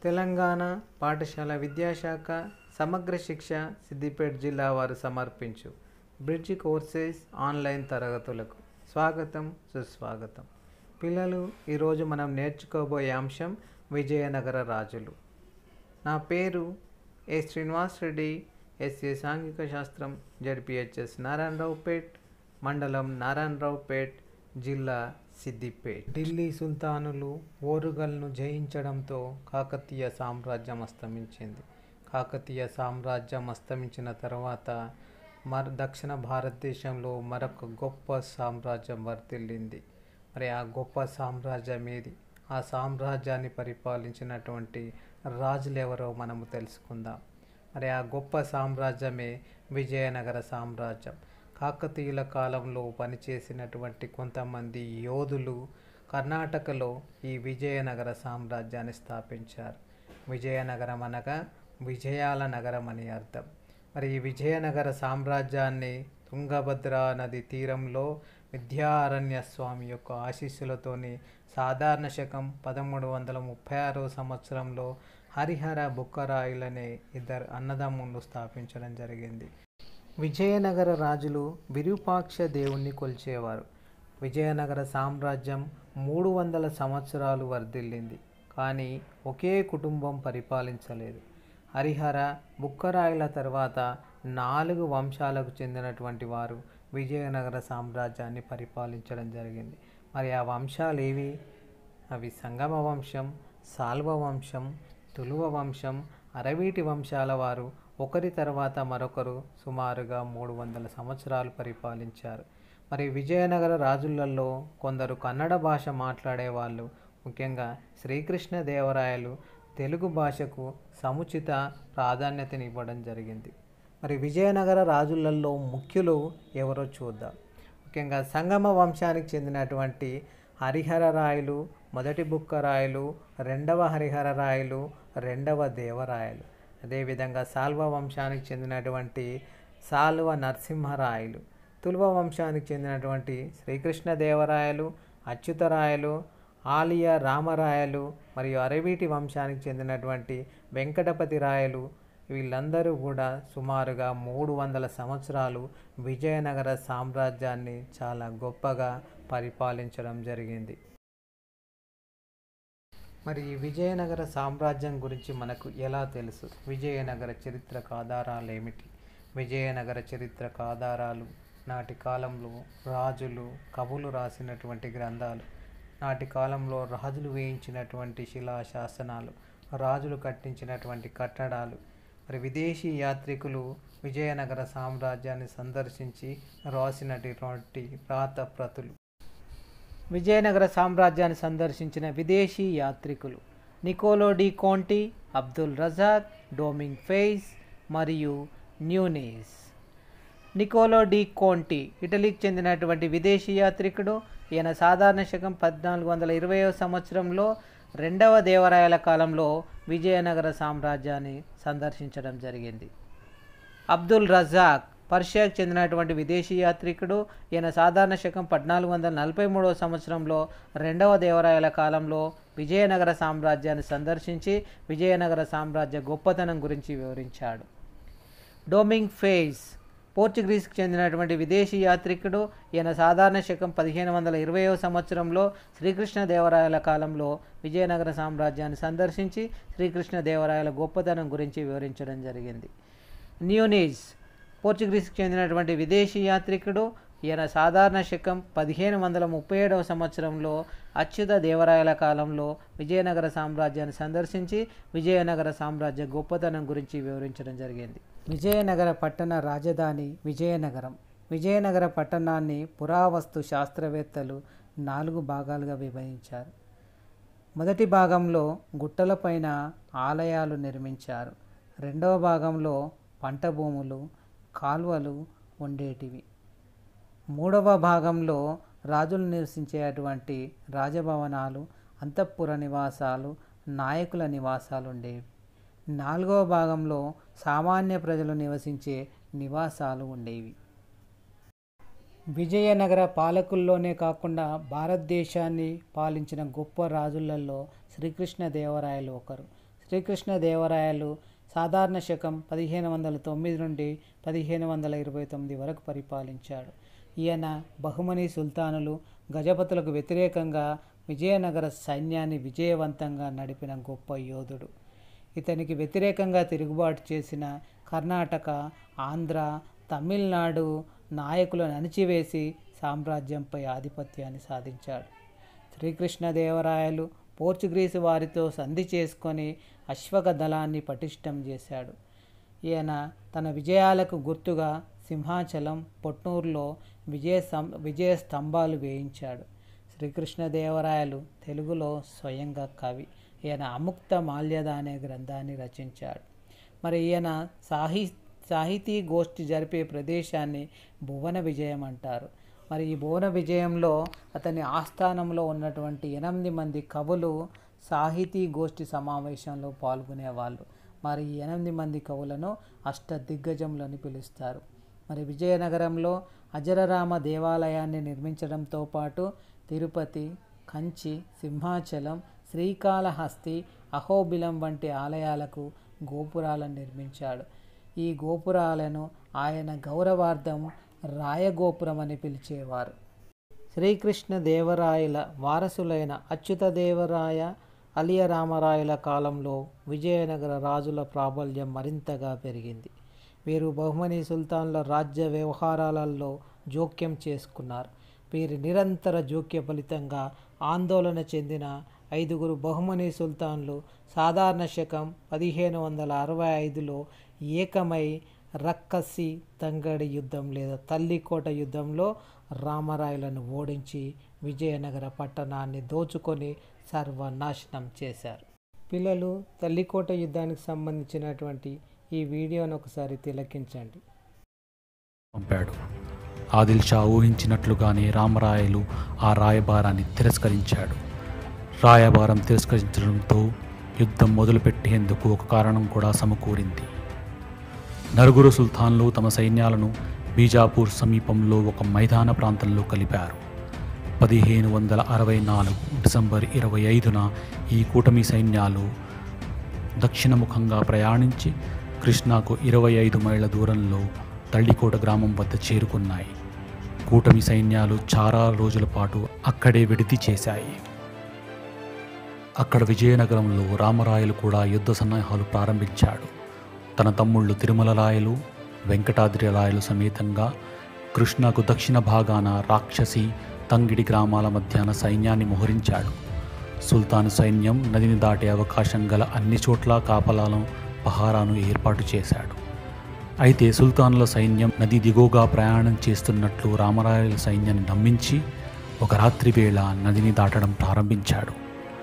తెలంగాణ పాఠశాల విద్యాశాఖ సమగ్ర శిక్ష సిద్దిపేట జిల్లా వారు సమర్పించు బ్రిడ్జి కోర్సెస్ ఆన్లైన్ తరగతులకు స్వాగతం సుస్వాగతం పిల్లలు ఈరోజు మనం నేర్చుకోబోయే అంశం విజయనగర రాజులు నా పేరు ఏ శ్రీనివాస్ రెడ్డి ఎస్ఏ సాంఘిక శాస్త్రం జడ్పిహెచ్ఎస్ నారాయణరావుపేట్ మండలం నారాయణరావుపేట్ జిల్లా సిద్దిపేట్ ఢిల్లీ సుల్తానులు ఓరుగల్ను జయించడంతో కాకతీయ సామ్రాజ్యం అస్తమించింది కాకతీయ సామ్రాజ్యం అస్తమించిన తర్వాత మర దక్షిణ భారతదేశంలో మరొక గొప్ప సామ్రాజ్యం వర్ధిల్లింది మరి ఆ గొప్ప సామ్రాజ్యం ఏది ఆ సామ్రాజ్యాన్ని పరిపాలించినటువంటి రాజులు ఎవరో మనము తెలుసుకుందాం మరి ఆ గొప్ప సామ్రాజ్యమే విజయనగర సామ్రాజ్యం కాకతీయుల కాలంలో పనిచేసినటువంటి కొంతమంది యోధులు కర్ణాటకలో ఈ విజయనగర సామ్రాజ్యాన్ని స్థాపించారు విజయనగరం అనగా విజయాల నగరం అని అర్థం మరి ఈ విజయనగర సామ్రాజ్యాన్ని తుంగభద్ర నది తీరంలో విద్యారణ్య స్వామి యొక్క ఆశీస్సులతోని సాధారణ శకం పదమూడు వందల ముప్పై ఆరో సంవత్సరంలో హరిహర బుక్కరాయులనే ఇద్దరు అన్నదమ్ములు స్థాపించడం జరిగింది విజయనగర రాజులు విరూపాక్ష దేవుణ్ణి కొలిచేవారు విజయనగర సామ్రాజ్యం మూడు వందల సంవత్సరాలు వర్ధిల్లింది కానీ ఒకే కుటుంబం పరిపాలించలేదు హరిహర బుక్కరాయుల తర్వాత నాలుగు వంశాలకు చెందినటువంటి వారు విజయనగర సామ్రాజ్యాన్ని పరిపాలించడం జరిగింది మరి ఆ వంశాలు ఏవి అవి సంగమ వంశం సాల్వ వంశం తులువ వంశం అరవీటి వంశాల వారు ఒకరి తర్వాత మరొకరు సుమారుగా మూడు వందల సంవత్సరాలు పరిపాలించారు మరి విజయనగర రాజులలో కొందరు కన్నడ భాష మాట్లాడేవాళ్ళు ముఖ్యంగా శ్రీకృష్ణ దేవరాయలు తెలుగు భాషకు సముచిత ప్రాధాన్యతని ఇవ్వడం జరిగింది మరి విజయనగర రాజులలో ముఖ్యులు ఎవరో చూద్దాం ముఖ్యంగా సంగమ వంశానికి చెందినటువంటి హరిహర రాయలు మొదటి బుక్క రాయలు రెండవ హరిహర రాయలు రెండవ దేవరాయలు అదేవిధంగా సాల్వ వంశానికి చెందినటువంటి సాల్వ నరసింహరాయలు తుల్వ వంశానికి చెందినటువంటి శ్రీకృష్ణదేవరాయలు అచ్యుతరాయలు ఆలియ రామరాయలు మరియు అరవీటి వంశానికి చెందినటువంటి వెంకటపతి రాయలు వీళ్ళందరూ కూడా సుమారుగా మూడు వందల సంవత్సరాలు విజయనగర సామ్రాజ్యాన్ని చాలా గొప్పగా పరిపాలించడం జరిగింది మరి ఈ విజయనగర సామ్రాజ్యం గురించి మనకు ఎలా తెలుసు విజయనగర చరిత్రకు ఆధారాలు ఏమిటి విజయనగర చరిత్రకు ఆధారాలు నాటి కాలంలో రాజులు కవులు రాసినటువంటి గ్రంథాలు నాటి కాలంలో రాజులు వేయించినటువంటి శిలా శాసనాలు రాజులు కట్టించినటువంటి కట్టడాలు మరి విదేశీ యాత్రికులు విజయనగర సామ్రాజ్యాన్ని సందర్శించి రాసినటువంటి రాత ప్రతులు విజయనగర సామ్రాజ్యాన్ని సందర్శించిన విదేశీ యాత్రికులు Niccolo de Conti Abdul Razzaq Domingo Paes మరియు న్యూనేస్ నికోలో డి కోంటి ఇటలీకి చెందినటువంటి విదేశీ యాత్రికుడు ఈయన సాధారణ శకం పద్నాలుగు వందల ఇరవయో సంవత్సరంలో రెండవ దేవరాయల కాలంలో విజయనగర సామ్రాజ్యాన్ని సందర్శించడం జరిగింది అబ్దుల్ రజాక్ పర్షియాకు చెందినటువంటి విదేశీ యాత్రికుడు ఈయన సాధారణ శకం పద్నాలుగు వందల నలభై మూడవ సంవత్సరంలో రెండవ దేవరాయల కాలంలో విజయనగర సామ్రాజ్యాన్ని సందర్శించి విజయనగర సామ్రాజ్య గొప్పతనం గురించి వివరించాడు డోమింగ్ ఫేస్ పోర్చుగీస్కి చెందినటువంటి విదేశీ యాత్రికుడు ఈయన సాధారణ శకం పదిహేను వందల ఇరవయో సంవత్సరంలో శ్రీకృష్ణదేవరాయల కాలంలో విజయనగర సామ్రాజ్యాన్ని సందర్శించి శ్రీకృష్ణదేవరాయల గొప్పతనం గురించి వివరించడం జరిగింది న్యూనీస్ పోర్చుగీస్కి చెందినటువంటి విదేశీ యాత్రికుడు ఈయన సాధారణ శకం పదిహేను వందల ముప్పై ఏడవ సంవత్సరంలో అచ్యుత దేవరాయల కాలంలో విజయనగర సామ్రాజ్యాన్ని సందర్శించి విజయనగర సామ్రాజ్య గొప్పతనం గురించి వివరించడం జరిగింది విజయనగర పట్టణ రాజధాని విజయనగరం విజయనగర పట్టణాన్ని పురావస్తు శాస్త్రవేత్తలు నాలుగు భాగాలుగా విభజించారు మొదటి భాగంలో గుట్టలపైన ఆలయాలు నిర్మించారు రెండవ భాగంలో పంట భూములు కాల్వలు ఉండేటివి మూడవ భాగంలో రాజులు నివసించేటువంటి రాజభవనాలు అంతఃపుర నివాసాలు నాయకుల నివాసాలు ఉండేవి నాలుగవ భాగంలో సామాన్య ప్రజలు నివసించే నివాసాలు ఉండేవి విజయనగర పాలకుల్లోనే కాకుండా భారతదేశాన్ని పాలించిన గొప్ప రాజులలో శ్రీకృష్ణదేవరాయలు ఒకరు శ్రీకృష్ణదేవరాయలు సాధారణ శకం పదిహేను వందల తొమ్మిది నుండి పదిహేను వందల ఇరవై తొమ్మిది వరకు పరిపాలించాడు ఈయన బహుమని సుల్తానులు గజపతులకు వ్యతిరేకంగా విజయనగర సైన్యాన్ని విజయవంతంగా నడిపిన గొప్ప యోధుడు ఇతనికి వ్యతిరేకంగా తిరుగుబాటు చేసిన కర్ణాటక ఆంధ్ర తమిళనాడు నాయకులను అణిచివేసి సామ్రాజ్యంపై ఆధిపత్యాన్ని సాధించాడు శ్రీకృష్ణదేవరాయలు పోర్చుగీసు వారితో సంధి చేసుకొని అశ్వక దళాన్ని పటిష్టం చేశాడు ఈయన తన విజయాలకు గుర్తుగా సింహాచలం పొట్నూరులో విజయ సం విజయ స్తంభాలు వేయించాడు శ్రీకృష్ణదేవరాయలు తెలుగులో స్వయంగా కవి ఈయన అముక్త మాల్యద అనే గ్రంథాన్ని రచించాడు మరి ఈయన సాహి సాహితీ గోష్ఠి జరిపే ప్రదేశాన్ని భువన విజయం అంటారు మరి ఈ భువన విజయంలో అతని ఆస్థానంలో ఉన్నటువంటి ఎనిమిది మంది కవులు సాహితీ గోష్ఠి సమావేశంలో పాల్గొనేవాళ్ళు మరి ఈ ఎనిమిది మంది కవులను అష్ట దిగ్గజంలని పిలుస్తారు మరి విజయనగరంలో అజరరామ దేవాలయాన్ని నిర్మించడంతో పాటు తిరుపతి కంచి సింహాచలం శ్రీకాళహస్తి అహోబిలం వంటి ఆలయాలకు గోపురాలను నిర్మించాడు ఈ గోపురాలను ఆయన గౌరవార్థం రాయగోపురం అని పిలిచేవారు శ్రీకృష్ణ దేవరాయల వారసులైన అచ్యుతదేవరాయ అలియరామరాయల కాలంలో విజయనగర రాజుల ప్రాబల్యం మరింతగా పెరిగింది వీరు బహుమని సుల్తాన్ల రాజ్య వ్యవహారాలలో జోక్యం చేసుకున్నారు వీరి నిరంతర జోక్య ఫలితంగా ఆందోళన చెందిన ఐదుగురు బహుమని సుల్తాన్లు సాధారణ శకం పదిహేను వందల అరవై ఐదులో ఏకమై రక్కసి తంగడి యుద్ధం లేదా తల్లికోట యుద్ధంలో రామరాయలను ఓడించి విజయనగర పట్టణాన్ని దోచుకొని సర్వనాశనం చేశారు పిల్లలు తల్లికోట యుద్ధానికి సంబంధించినటువంటి ఈ వీడియోను ఒకసారి తిలకించండి పంపాడు ఆదిల్ షా ఊహించినట్లుగానే రామరాయలు ఆ రాయబారాన్ని తిరస్కరించాడు రాయబారం తిరస్కరించడంతో యుద్ధం మొదలుపెట్టేందుకు ఒక కారణం కూడా సమకూరింది నలుగురు సుల్తాన్లు తమ సైన్యాలను బీజాపూర్ సమీపంలో ఒక మైదాన ప్రాంతంలో కలిపారు పదిహేను వందల అరవై నాలుగు డిసెంబర్ ఇరవై ఐదున ఈ కూటమి సైన్యాలు దక్షిణముఖంగా ప్రయాణించి కృష్ణాకు ఇరవై ఐదు మైళ్ళ దూరంలో తల్లికోట గ్రామం వద్ద చేరుకున్నాయి కూటమి సైన్యాలు చాలా రోజుల పాటు అక్కడే విడిది చేశాయి అక్కడ విజయనగరంలో రామరాయలు కూడా యుద్ధ సన్నాహాలు ప్రారంభించాడు తన తమ్ముళ్ళు తిరుమల రాయలు వెంకటాద్రి రాయలు సమేతంగా కృష్ణకు దక్షిణ భాగాన రాక్షసి తంగిడి గ్రామాల మధ్యాన సైన్యాన్ని మోహరించాడు సుల్తాన్ సైన్యం నదిని దాటే అవకాశం గల అన్ని చోట్ల కాపలాలను పహారాను ఏర్పాటు చేశాడు అయితే సుల్తానుల సైన్యం నది దిగువగా ప్రయాణం చేస్తున్నట్లు రామరాయల సైన్యాన్ని నమ్మించి ఒక రాత్రి వేళ నదిని దాటడం ప్రారంభించాడు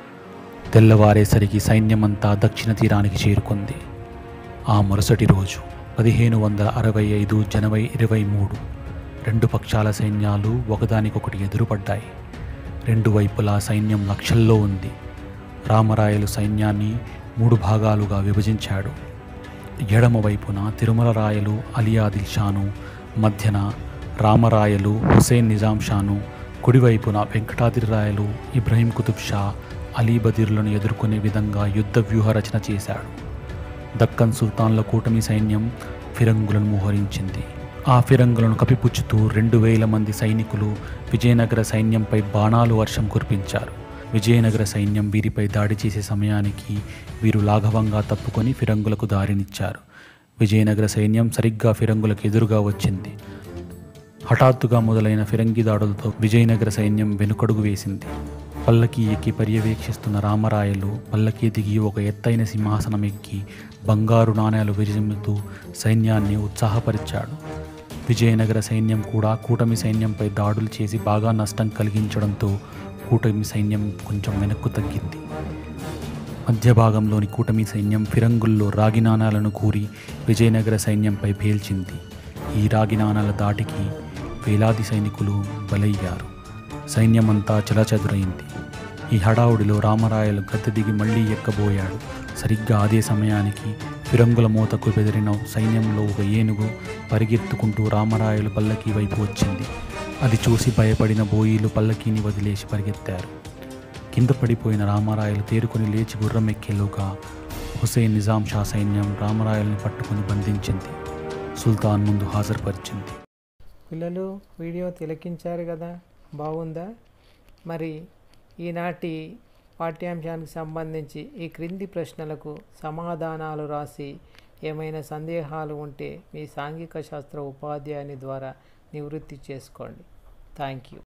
తెల్లవారేసరికి సైన్యమంతా దక్షిణ తీరానికి చేరుకుంది ఆ మరుసటి రోజు పదిహేను వందల అరవై ఐదు జనవరి ఇరవై మూడు రెండు పక్షాల సైన్యాలు ఒకదానికొకటి ఎదురుపడ్డాయి రెండు వైపులా సైన్యం లక్షల్లో ఉంది రామరాయలు సైన్యాన్ని మూడు భాగాలుగా విభజించాడు ఎడమ వైపున తిరుమల రాయలు అలియాదిల్ షాను మధ్యన రామరాయలు హుసేన్ నిజాం షాను కుడివైపున వెంకటాద్రి రాయలు ఇబ్రహీం కుతుబ్ షా అలీ బదీర్లను ఎదుర్కొనే విధంగా యుద్ధ వ్యూహ రచన చేశాడు దక్కన్ సుల్తాన్ల కూటమి సైన్యం ఫిరంగులను మోహరించింది ఆ ఫిరంగులను కప్పిపుచ్చుతూ రెండు వేల మంది సైనికులు విజయనగర సైన్యంపై బాణాలు వర్షం కురిపించారు విజయనగర సైన్యం వీరిపై దాడి చేసే సమయానికి వీరు లాఘవంగా తప్పుకొని ఫిరంగులకు దారినిచ్చారు విజయనగర సైన్యం సరిగ్గా ఫిరంగులకు ఎదురుగా వచ్చింది హఠాత్తుగా మొదలైన ఫిరంగి దాడులతో విజయనగర సైన్యం వెనుకడుగు వేసింది పల్లకి ఎక్కి పర్యవేక్షిస్తున్న రామరాయలు పల్లకి దిగి ఒక ఎత్తైన సింహాసనం ఎక్కి బంగారు నాణేలు విరిజిమ్ముతూ సైన్యాన్ని ఉత్సాహపరిచాడు విజయనగర సైన్యం కూడా కూటమి సైన్యంపై దాడులు చేసి బాగా నష్టం కలిగించడంతో కూటమి సైన్యం కొంచెం వెనక్కు తగ్గింది మధ్య భాగంలోని కూటమి సైన్యం ఫిరంగుల్లో రాగి నాణాలను కూరి విజయనగర సైన్యంపై పేల్చింది ఈ రాగి నాణాల దాటికి వేలాది సైనికులు బలయ్యారు సైన్యమంతా చెలచెదురైంది ఈ హడావుడిలో రామరాయలు గద్దె దిగి మళ్ళీ ఎక్కబోయాడు సరిగ్గా అదే సమయానికి ఫిరంగుల మూతకు బెదిరిన సైన్యంలో ఒక ఏనుగు పరిగెత్తుకుంటూ రామరాయలు పల్లకి వైపు వచ్చింది అది చూసి భయపడిన బోయీలు పల్లకీని వదిలేసి పరిగెత్తారు కింద పడిపోయిన రామారాయలు తేరుకొని లేచి గుర్రం ఎక్కేలోగా హుసేన్ నిజాం షా సైన్యం రామరాయల్ని పట్టుకుని బంధించింది సుల్తాన్ ముందు హాజరుపరిచింది పిల్లలు వీడియో తిలకించారు కదా బాగుందా మరి ఈనాటి పాఠ్యాంశానికి సంబంధించి ఈ క్రింది ప్రశ్నలకు సమాధానాలు రాసి ఏమైనా సందేహాలు ఉంటే మీ సాంఘిక శాస్త్ర ఉపాధ్యాయుని ద్వారా నివృత్తి చేసుకోండి థ్యాంక్ యూ